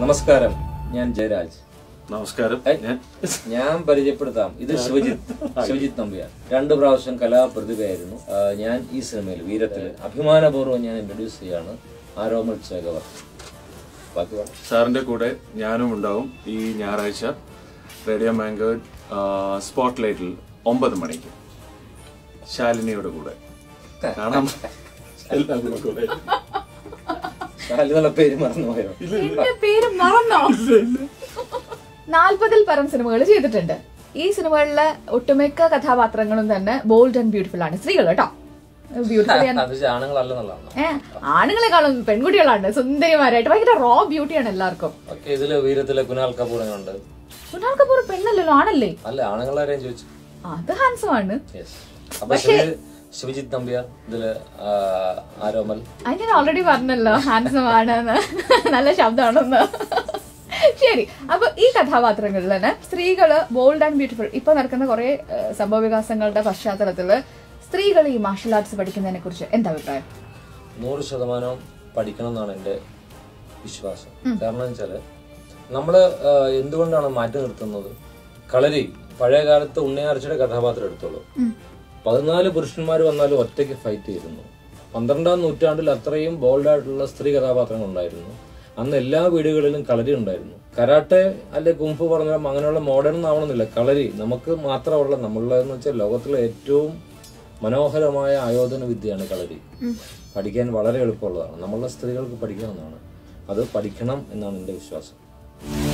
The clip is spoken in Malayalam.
നമസ്കാരം ഞാൻ ജയരാജ് നമസ്കാരം ഏയ്, ഞാൻ ഞാൻ പരിചയപ്പെടുത്താം ഇത് ശിവജിത്ത് ശിവജിത്ത് നമ്പ്യാർ രണ്ട് പ്രാവശ്യം കലാപ്രതിഭയായിരുന്നു ആ, ഞാൻ ഈ സിനിമയിൽ വീരത്തിൽ അഭിമാനപൂർവ്വം ഞാൻ ഇൻട്രൊഡ്യൂസ് ചെയ്യാണ് ആരോമൽ ചേകവർ ബാക്കി പറ. സാറിന്റെ കൂടെ ഞാനും ഉണ്ടാവും ഈ ഞായറാഴ്ച റേഡിയോ മാംഗോ സ്പോട്ട് ലൈറ്റിൽ ഒമ്പത് മണിക്ക് ശാലിനിയുടെ കൂടെ കാണാം എല്ലാവരും കൂടെ ശാലിനുള്ള പേര് മറന്നുപോയോ എന്റെ പേര് മറന്നോ നാൽപ്പതിൽ പരം സിനിമകൾ ചെയ്തിട്ടുണ്ട് ഈ സിനിമകളിലെ ഒട്ടുമിക്ക കഥാപാത്രങ്ങളും തന്നെ ബോൾഡ് ആൻഡ് ബ്യൂട്ടിഫുൾ ആണ് സ്ത്രീകൾ കേട്ടോ ബ്യൂട്ടിഫുൾ അത് ആണുങ്ങളല്ലെന്നുള്ളതാണ് ഏഹ് ആണുങ്ങളെക്കാളും പെൺകുട്ടികളാണ് സുന്ദരിമാരായിട്ട് ഭയങ്കര റോ ബ്യൂട്ടിയാണ് എല്ലാവർക്കും ഓക്കെ ഇതില് വീരത്തിലെ കുനാൽ കപൂർ ഉണ്ട് കുണാൽ കപൂർ പെണ്ണല്ലല്ലോ ആണല്ലേ അല്ല ആണുങ്ങളാരെയും ചോദിച്ചു അത് ഹാൻസം ആണ് യെസ് അപ്പൊ ശിവ- ശിവജിത്ത് നമ്പ്യാർ ഇതില് ആ, ആരോമൽ അത് ഞാൻ ഓൾറെഡി പറഞ്ഞല്ലോ ഹാൻസം ആണെന്ന് നല്ല ശബ്ദമാണെന്ന് ശരി അപ്പൊ ഈ കഥാപാത്രങ്ങളിൽ തന്നെ സ്ത്രീകള് ബോൾഡ് ആൻഡ് ബ്യൂട്ടിഫുൾ ഇപ്പൊ നടക്കുന്ന കുറെ സംഭവ വികാസങ്ങളുടെ പശ്ചാത്തലത്തില് സ്ത്രീകൾ ഈ മാർഷൽ ആർട്സ് പഠിക്കുന്നതിനെ കുറിച്ച് എന്താ അഭിപ്രായം നൂറ് ശതമാനം പഠിക്കണം എന്നാണ് എൻ്റെ വിശ്വാസം കാരണം വെച്ചാല് നമ്മള് ആ, എന്തുകൊണ്ടാണ് മാറ്റി നിർത്തുന്നത് കളരി പഴയ കാലത്ത് ഉണ്ണിയാർച്ചയുടെ കഥാപാത്രം എടുത്തോളൂ പതിനാല് പുരുഷന്മാർ വന്നാലും ഒറ്റയ്ക്ക് ഫൈറ്റ് ചെയ്തിരുന്നു പന്ത്രണ്ടാം നൂറ്റാണ്ടിൽ അത്രയും ബോൾഡായിട്ടുള്ള സ്ത്രീ കഥാപാത്രങ്ങൾ ഉണ്ടായിരുന്നു അന്ന് എല്ലാ വീടുകളിലും കളരി ഉണ്ടായിരുന്നു കരാട്ടെ അല്ലെ കുംഫു പറഞ്ഞ അങ്ങനെയുള്ള മോഡേൺ ആവണമെന്നില്ല കളരി നമുക്ക് മാത്രമുള്ള നമ്മളുള്ളതെന്ന് വെച്ചാൽ ലോകത്തിലെ ഏറ്റവും മനോഹരമായ ആയോധന വിദ്യയാണ് കളരി പഠിക്കാൻ വളരെ എളുപ്പമുള്ളതാണ് നമ്മളുടെ സ്ത്രീകൾക്ക് പഠിക്കാവുന്നതാണ് അത് പഠിക്കണം എന്നാണ് എൻ്റെ വിശ്വാസം